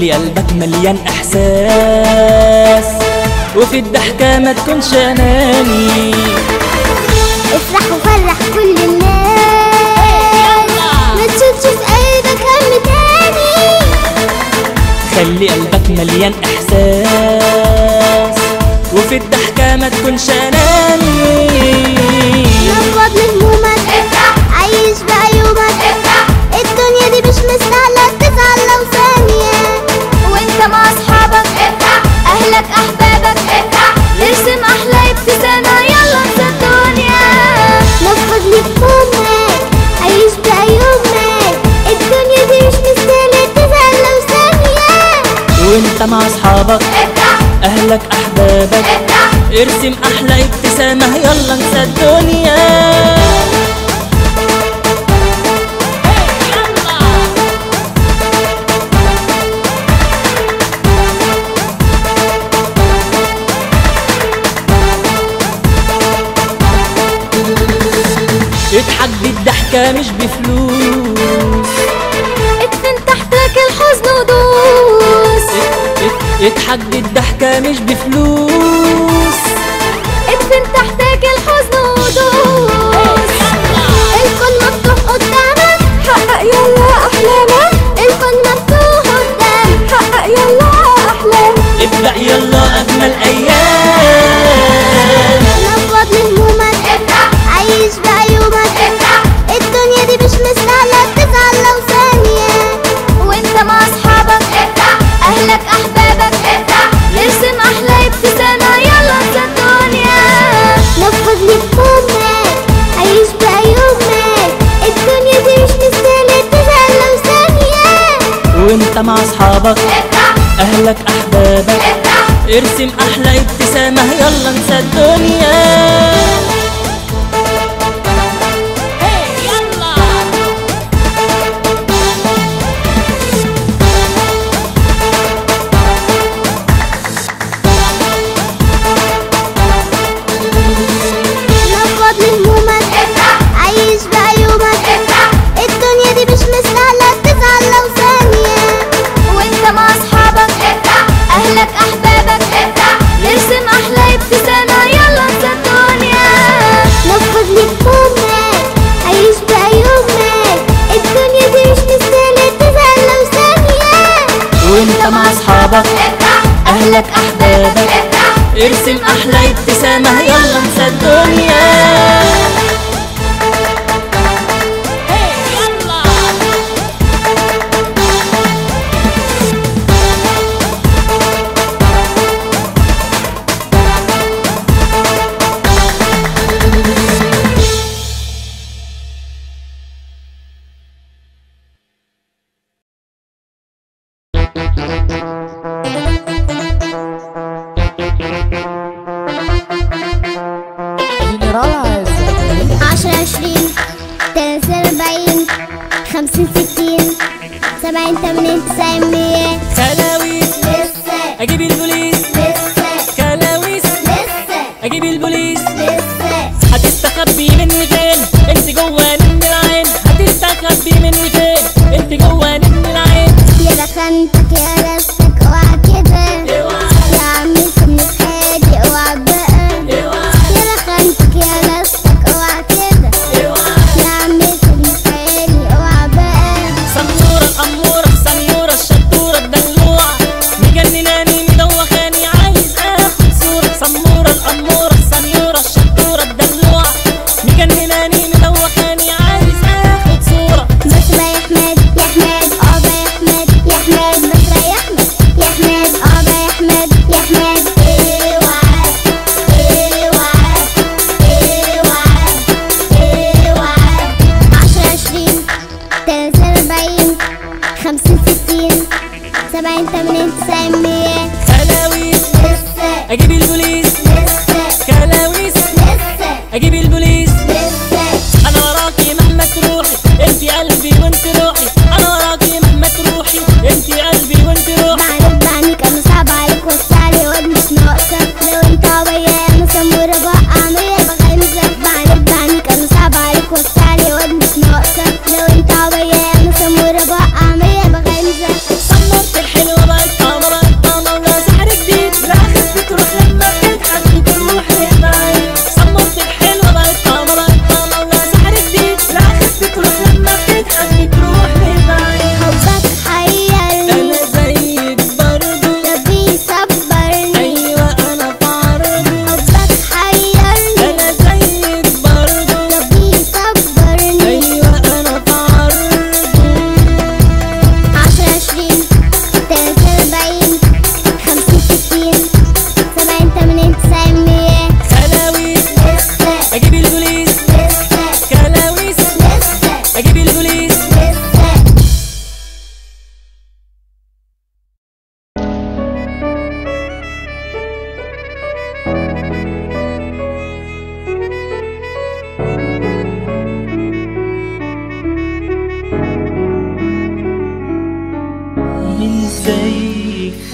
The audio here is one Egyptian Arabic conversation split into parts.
خلي قلبك مليان احساس وفي الضحكة ما تكونش اناني افرح وفرح كل الناس ما تشوفش في قلبك هم تاني خلي قلبك مليان احساس وفي الضحكة ما تكونش اناني نفض من همومك افرح عيش بعيوبك افرح الدنيا دي مش مستاهلة تزعل لو ثانية وانت مع اصحابك افرح اهلك احبابك افرح ارسم احلى ابتسامة يلا انسى الدنيا نفض لي همومك عيش بعيوبك الدنيا دي مش مستاهلة تزعل لو ثانية وانت مع اصحابك افرح اهلك احبابك افرح ارسم احلى ابتسامة يلا انسى الدنيا اضحك دي الضحكة مش بفلوس ادفن تحتك الحزن ودوس اضحك دي الضحكة مش بفلوس ادفن تحتك الحزن ودوس الكون مفتوح قدامك حقق يلا احلامك الكون مفتوح قدامك حقق يلا احلامك ابدأ يلا أجمل أيام نفض من همومك افرح عيش بعيوبك افرح الدنيا دي مش مستاهلة تزعل لو ثانية وانت مع اصحابك افرح اهلك احبابك افرح ارسم احلى ابتسامة يلا انسى الدنيا نفض لي همومك عيش بعيوبك الدنيا دي مش مستاهلة تزعل لو ثانية وانت مع أصحابك افرح أهلك أحبابك افرح ارسم أحلى ابتسامة يلا انسى الدنيا نفض من همومك افرح عيش بعيوبك افرح الدنيا دي مش مستاهلة تزعل لو ثانية وانت مع اصحابك افرح اهلك احبابك افرح ارسم احلى ابتسامة يلا انسى الدنيا نفض لي همومك عيش بعيوبك الدنيا دي مش مستاهلة تزعل لو ثانية وانت مع أصحابك افرح أهلك أحبابك افرح ارسم أحلى ابتسامة يلا انسى الدنيا عشرة عشرين تلاتة أربعين خمسين ستين سبعين تمانين تسعين مية كلاويس لسه أجيب البوليس لسه كلاويس لسه أجيب البوليس لسه هتستخبي مني فين انت جوه نم العين هتستخبي مني فين انت جوه نم العين يا رخنتك يا رزقك اوعى كده يا عم سيبني في حالي اوعى بقى يا رخنتك يا رزقك اوعى كده يا عم سيبني في حالي اوعى بقى سمورة الأمورة سنيورة الشطورة الدلوعة مجنناني مدوخاني عايز آخد صورة سمورة الأمورة سنيورة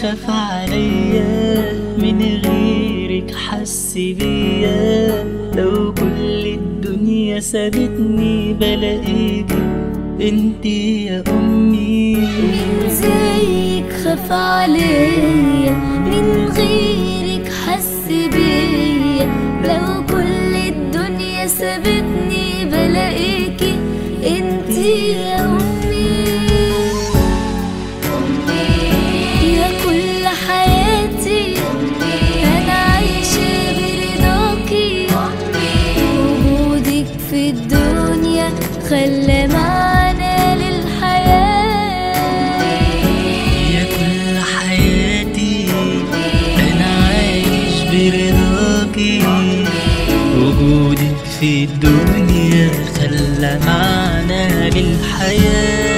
خاف عليا من غيرك حس بيا لو كل الدنيا سابتني بلاقيكي انتي يا امي من زيك خاف عليا من غيرك حس بيا لو كل الدنيا سابتني بلاقيكي انتي يا امي يا كل حياتي انا عايشه برضاكي وجودك في الدنيا خلى معنى للحياه يا كل حياتي انا عايش برضاكي وجودك في الدنيا خلى معنى للحياة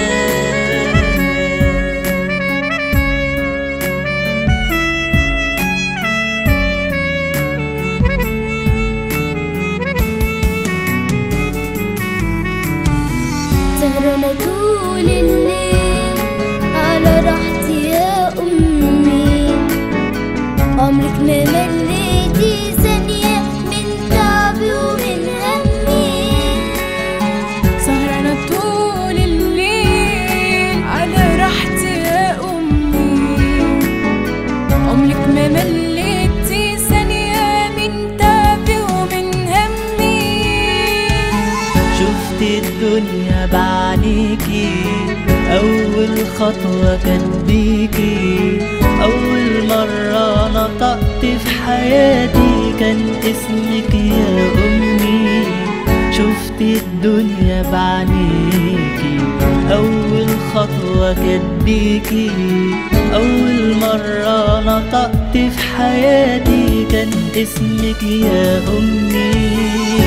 سهرانة طول الليل على راحتي يا أمي عمرك ما مليتي ثانية من تعبي ومن همي سهرانة طول الليل على راحتي يا أمي عمرك ما مليتي ثانية من تعبي ومن همي شفت الدنيا بعينيكي أول خطوة كانت بيكي أول مرة نطقت في حياتي كان اسمك يا أمي شفت الدنيا بعينيكي أول خطوة كانت بيكي أول مرة نطقت في حياتي كان اسمك يا أمي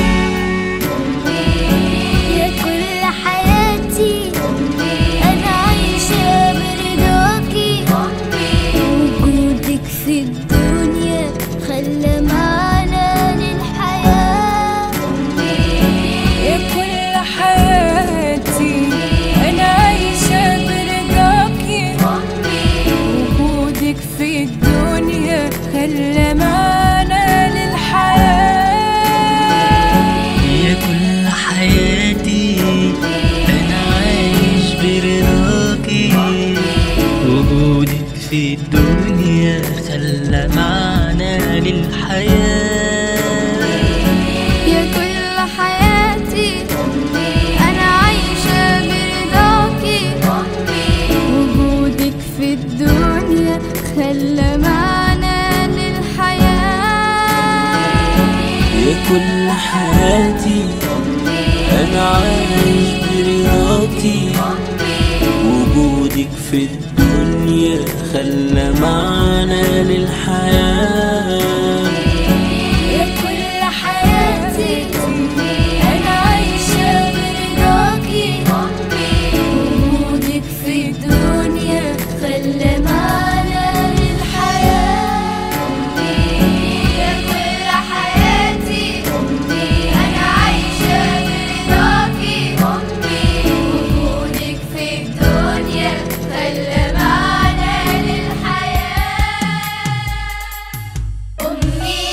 يا كل حياتي أنا عايشة برضاكي وجودك في الدنيا خلى معنى للحياة يا كل حياتي أنا عايشة برضاكي وجودك في الدنيا خلى معنى للحياة يا كل حياتي أنا عايش برضاكي وجودك في الدنيا خلى معنى للحياة يا كل حياتي أنا عايشة برضاكي وجودك في الدنيا خلى معنى للحياة يا كل حياتي أنا عايش برضاكي وجودك في الدنيا خلى معنى للحياة يا كل حياتي أنا عايشة برضاكي وجودك في الدنيا خلى معنى للحياة يا كل حياتي أنا عايشة برضاكي وجودك في الدنيا خلى معنى للحياة أمي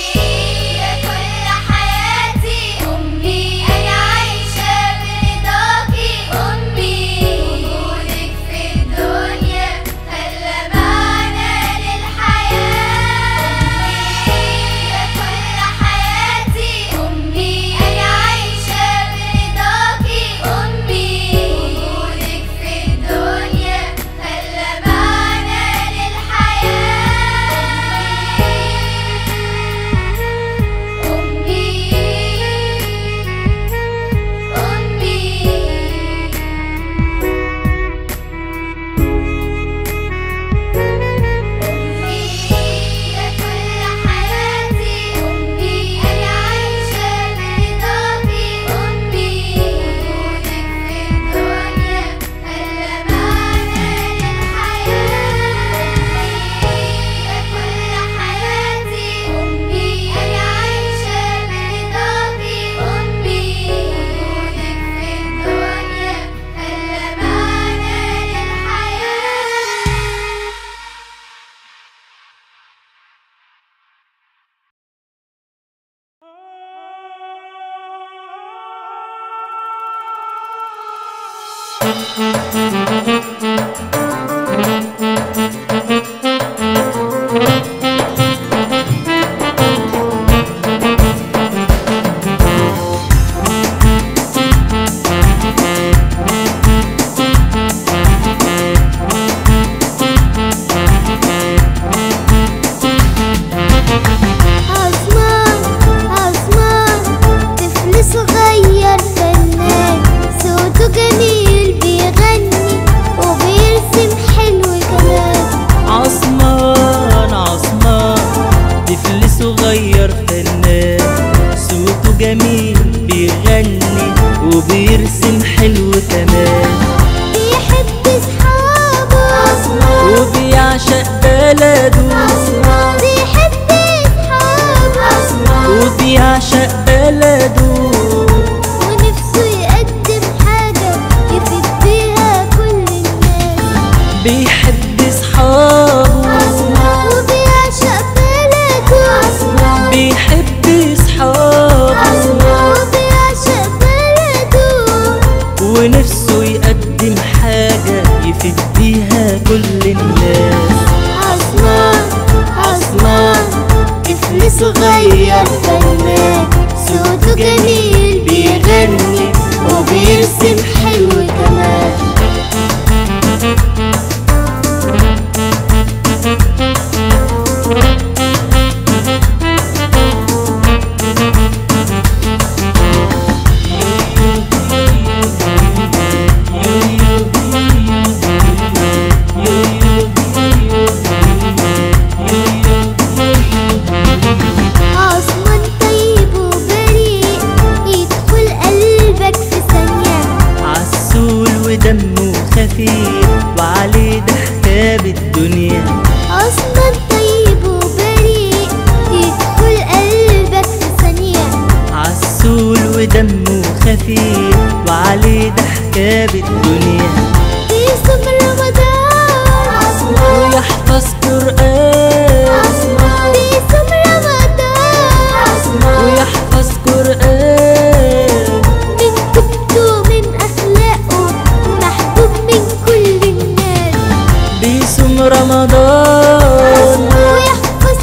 عثمان عثمان طفل صغير فنان صوته جميل بيغني وبيرسم حلو كمان عثمان عثمان طفل صغير فنان صوته جميل بيغني وبيرسم حلو كمان بيحب اصحابه وبيعشق بلده بيحب اصحابه وبيعشق بلده ونفسه يقدم حاجة يفيد بيها كل الناس بيحب اصحابه وبيعشق بلده بيحب اصحابه وبيعشق بلده ونفسه يقدم حاجة يفيد بيها كل الناس عثمان عثمان طفل صغير فنان صوته جميل بيغني وبيرسم حلو كمان عثمان طيب وبريء يدخل قلبك في ثانية عسول ودمه خفيف وعليه ضحكة بالدنيا عثمان طيب وبريء يدخل قلبك في ثانية عسول ودمه خفيف وعليه ضحكة بالدنيا بيصوم رمضان ويحفظ قرآن بيصوم رمضان ويحفظ قرآن من توبته من أخلاقه محبوب من كل الناس بيصوم رمضان ويحفظ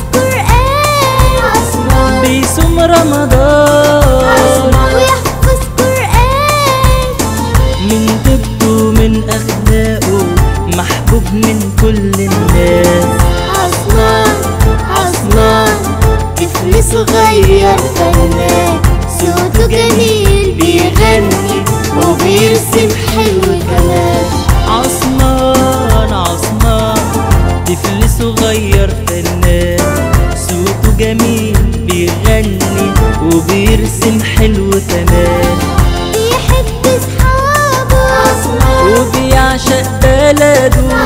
قرآن بيصوم رمضان ويحفظ قرآن من طيبته من أخلاقه محبوب من كل الناس عثمان عثمان طفل صغير فنان صوته جميل بيغني وبيرسم حلو كمان عثمان عثمان طفل صغير فنان صوته جميل بيغني وبيرسم حلو كمان بيحب اصحابه وبيعشق بلده